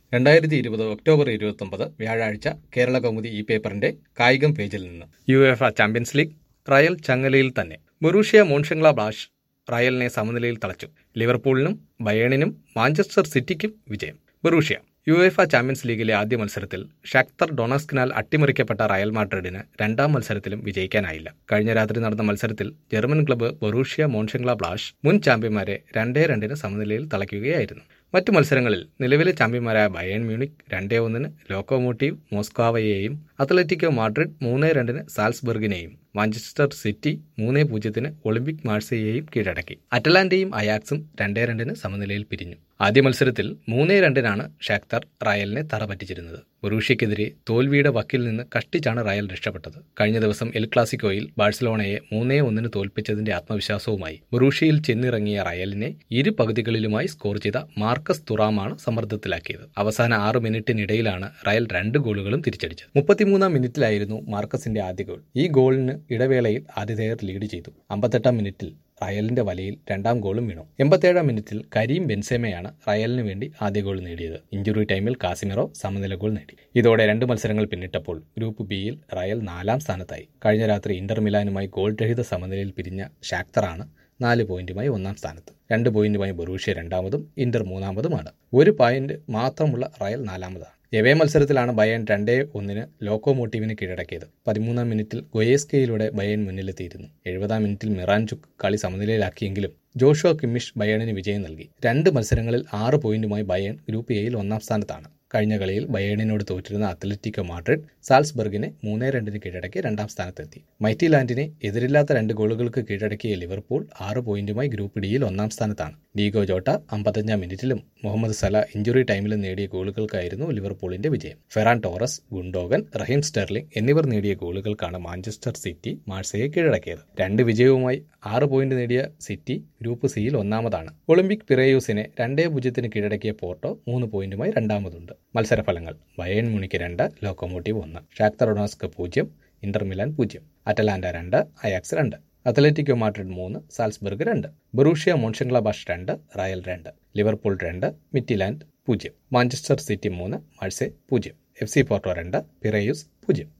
രണ്ടായിരത്തി ഇരുപത് ഒക്ടോബർ ഇരുപത്തൊമ്പത് വ്യാഴാഴ്ച കേരള കൗമുദി ഈ പേപ്പറിന്റെ കായികം പേജിൽ നിന്ന് U F champions league Real ചങ്ങലയിൽ തന്നെ ബൊറൂഷ്യ മോൺഷംഗ്ല ബ്ലാഷ് റയലിനെ സമനിലയിൽ തളച്ചു ലിവർപൂളിനും ബയേണിനും മാഞ്ചസ്റ്റർ സിറ്റിക്കും വിജയം ബൊറൂഷ്യ യു എഫ ചാമ്പ്യൻസ് ലീഗിലെ ആദ്യ മത്സരത്തിൽ ഷാക്തർ ഡൊണസ്കിനാൽ അട്ടിമറിക്കപ്പെട്ട റയൽ മാഡ്രിഡിന് രണ്ടാം മത്സരത്തിലും വിജയിക്കാനായില്ല കഴിഞ്ഞ രാത്രി നടന്ന മത്സരത്തിൽ ജർമ്മൻ ക്ലബ്ബ് ബൊറൂഷ്യ മോൺഷംഗ്ല ബ്ലാഷ് മുൻ ചാമ്പ്യന്മാരെ രണ്ടേ രണ്ടിന് സമനിലയിൽ തളയ്ക്കുകയായിരുന്നു മറ്റു മത്സരങ്ങളിൽ നിലവിലെ ചാമ്പ്യന്മാരായ ബയൺ മ്യൂണിക് രണ്ടേ ഒന്നിന് ലോക്കോമോട്ടീവ് മോസ്കോവയെയും അത്ലറ്റിക്കോ മാഡ്രിഡ് മൂന്ന് രണ്ടിന് സാൽസ്ബർഗിനെയും മാഞ്ചസ്റ്റർ സിറ്റി മൂന്ന് പൂജ്യത്തിന് ഒളിമ്പിക് മാഴ്സയെയും കീഴടക്കി അറ്റലാന്റയും അയാക്സും രണ്ടേ രണ്ടിന് സമനിലയിൽ പിരിഞ്ഞു ആദ്യ മത്സരത്തിൽ മൂന്നേ രണ്ടിനാണ് ഷാക്തർ റയലിനെ തറ പറ്റിച്ചിരുന്നത് ബൊറൂഷ്യക്കെതിരെ തോൽവിയുടെ വക്കിൽ നിന്ന് കഷ്ടിച്ചാണ് റയൽ രക്ഷപ്പെട്ടത് കഴിഞ്ഞ ദിവസം എൽ ക്ലാസിക്കോയിൽ ബാഴ്സലോണയെ മൂന്നേ ഒന്നിന് തോൽപ്പിച്ചതിന്റെ ആത്മവിശ്വാസവുമായി ബൊറൂഷ്യയിൽ ചെന്നിറങ്ങിയ റയലിനെ ഇരു പകുതികളിലുമായി സ്കോർ ചെയ്ത മാർക്കസ് തുറാമാണ് സമ്മർദ്ദത്തിലാക്കിയത് അവസാന ആറ് മിനിറ്റിനിടയിലാണ് റയൽ രണ്ട് ഗോളുകളും തിരിച്ചടിച്ചത് മുപ്പത്തിമൂന്നാം മിനിറ്റിലായിരുന്നു മാർക്കസിന്റെ ആദ്യ ഗോൾ ഈ ഗോളിന് ഇടവേളയിൽ ആതിഥേയർ ലീഡ് ചെയ്തു അമ്പത്തെട്ടാം മിനിറ്റിൽ റയലിന്റെ വലയിൽ രണ്ടാം ഗോളും വീണു എൺപത്തേഴാം മിനിറ്റിൽ കരീം ബെൻസേമയാണ് റയലിന് വേണ്ടി ആദ്യ ഗോൾ നേടിയത് ഇഞ്ചുറി ടൈമിൽ കാസിമിറോ സമനില ഗോൾ നേടി ഇതോടെ രണ്ട് മത്സരങ്ങൾ പിന്നിട്ടപ്പോൾ ഗ്രൂപ്പ് ബിയിൽ റയൽ നാലാം സ്ഥാനത്തായി കഴിഞ്ഞ രാത്രി ഇന്റർ മിലാനുമായി ഗോൾ രഹിത സമനിലയിൽ പിരിഞ്ഞ ഷാക്തറാണ് നാല് പോയിന്റുമായി ഒന്നാം സ്ഥാനത്ത് രണ്ട് പോയിന്റുമായി ബൊറൂഷ്യ രണ്ടാമതും ഇന്റർ മൂന്നാമതുമാണ് ഒരു പോയിന്റ് മാത്രമുള്ള റയൽ നാലാമതാണ് എവേ മത്സരത്തിലാണ് ബയൻ രണ്ടേ ഒന്നിന് ലോക്കോമോട്ടീവിന് കീഴടക്കിയത് പതിമൂന്നാം മിനിറ്റിൽ ഗൊയേസ്കയിലൂടെ ബയൻ മുന്നിലെത്തിയിരുന്നു എഴുപതാം മിനിറ്റിൽ മിറാൻചുക്ക് കളി സമനിലയിലാക്കിയെങ്കിലും ജോഷുവ കിമ്മിഷ് ബയണിന് വിജയം നൽകി രണ്ട് മത്സരങ്ങളിൽ ആറ് പോയിന്റുമായി ബയൺ ഗ്രൂപ്പ് എയിൽ ഒന്നാം സ്ഥാനത്താണ് കഴിഞ്ഞ കളിയിൽ ബയേണിനോട് തോറ്റിരുന്ന അത്ലറ്റിക്കോ മാഡ്രിഡ് സാൽസ്ബർഗിനെ മൂന്നേ രണ്ടിന് കീഴടക്കി രണ്ടാം സ്ഥാനത്തെത്തി മൈറ്റി ലാൻഡിനെ എതിരില്ലാത്ത രണ്ട് ഗോളുകൾക്ക് കീഴടക്കിയ ലിവർപൂൾ ആറ് പോയിന്റുമായി ഗ്രൂപ്പ് ഡിയിൽ ഒന്നാം സ്ഥാനത്താണ് ഡീഗോ ജോട്ട അമ്പത്തഞ്ചാം മിനിറ്റിലും മുഹമ്മദ് സല ഇഞ്ചുറി ടൈമിലും നേടിയ ഗോളുകൾക്കായിരുന്നു ലിവർപൂളിന്റെ വിജയം Ferran Torres Gundogan Raheem Sterling എന്നിവർ നേടിയ ഗോളുകൾക്കാണ് മാഞ്ചസ്റ്റർ സിറ്റി മാഴ്സയെ കീഴടക്കിയത് രണ്ട് വിജയവുമായി ആറ് പോയിന്റ് നേടിയ സിറ്റി ഗ്രൂപ്പ് സിയിൽ ഒന്നാമതാണ് ഒളിമ്പിക് പിറേയൂസിനെ രണ്ടേ പൂജ്യത്തിന് കീഴടക്കിയ പോർട്ടോ മൂന്ന് പോയിന്റുമായി രണ്ടാമതുണ്ട് മത്സരഫലങ്ങൾ ബയൺ മുണിക്ക് രണ്ട് ലോക്കോമോട്ടീവ് ഒന്ന് ഷാക്തർ ഡൊണസ്ക് പൂജ്യം ഇന്റർ മിലാൻ പൂജ്യം അറ്റലാന്റ രണ്ട് അയാക്സ് രണ്ട് അത്ലറ്റിക്കോ മാഡ്രിഡ് മൂന്ന് സാൽസ്ബർഗ് രണ്ട് ബൊറൂഷ്യ മോൺഷംഗ്ലാബാഷ് രണ്ട് റയൽ രണ്ട് ലിവർപൂൾ രണ്ട് മിറ്റിലാൻഡ് പൂജ്യം മാഞ്ചസ്റ്റർ സിറ്റി മൂന്ന് മഴ്സെ പൂജ്യം എഫ് സി പോർട്ടോ രണ്ട് പിറയൂസ് പൂജ്യം